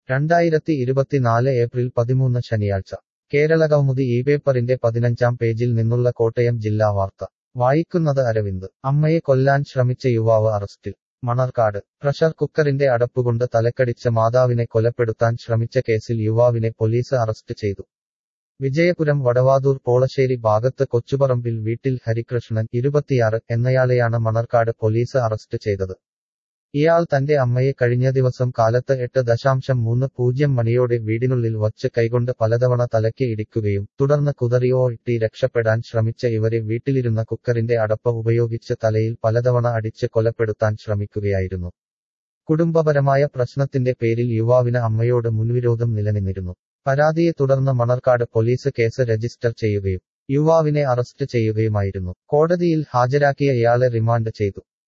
രണ്ടായിരത്തി ഇരുപത്തിനാല് ഏപ്രിൽ പതിമൂന്ന് ശനിയാഴ്ച കേരള കൗമുദി ഈ പേപ്പറിന്റെ പതിനഞ്ചാം പേജിൽ നിന്നുള്ള കോട്ടയം ജില്ലാ വാർത്ത വായിക്കുന്നത് അരവിന്ദ് അമ്മയെ കൊല്ലാൻ ശ്രമിച്ച യുവാവ് അറസ്റ്റിൽ മണർക്കാട് പ്രഷർ കുക്കറിന്റെ അടപ്പുകൊണ്ട് തലക്കടിച്ച മാതാവിനെ കൊലപ്പെടുത്താൻ ശ്രമിച്ച കേസിൽ യുവാവിനെ പോലീസ് അറസ്റ്റ് ചെയ്തു വിജയപുരം വടവാതൂർ പോളശ്ശേരി ഭാഗത്ത് കൊച്ചുപറമ്പിൽ വീട്ടിൽ ഹരികൃഷ്ണൻ ഇരുപത്തിയാറ് എന്നയാളെയാണ് മണർക്കാട് പോലീസ് അറസ്റ്റ് ചെയ്തത് ഇയാൾ തന്റെ അമ്മയെ കഴിഞ്ഞ ദിവസം കാലത്ത് എട്ട് ദശാംശം മൂന്ന് പൂജ്യം മണിയോടെ വീടിനുള്ളിൽ വച്ച് കൈകൊണ്ട് പലതവണ തലയ്ക്ക് ഇടിക്കുകയും തുടർന്ന് കുതറിയോ ഇട്ടി രക്ഷപ്പെടാൻ ശ്രമിച്ച ഇവരെ വീട്ടിലിരുന്ന കുക്കറിന്റെ അടപ്പ് ഉപയോഗിച്ച് തലയിൽ പലതവണ അടിച്ച് കൊലപ്പെടുത്താൻ ശ്രമിക്കുകയായിരുന്നു കുടുംബപരമായ പ്രശ്നത്തിന്റെ പേരിൽ യുവാവിന് അമ്മയോട് മുൻവിരോധം നിലനിന്നിരുന്നു പരാതിയെ തുടർന്ന് മണർക്കാട് പോലീസ് കേസ് രജിസ്റ്റർ ചെയ്യുകയും യുവാവിനെ അറസ്റ്റ് ചെയ്യുകയുമായിരുന്നു കോടതിയിൽ ഹാജരാക്കിയ ഇയാളെ റിമാൻഡ് ചെയ്തു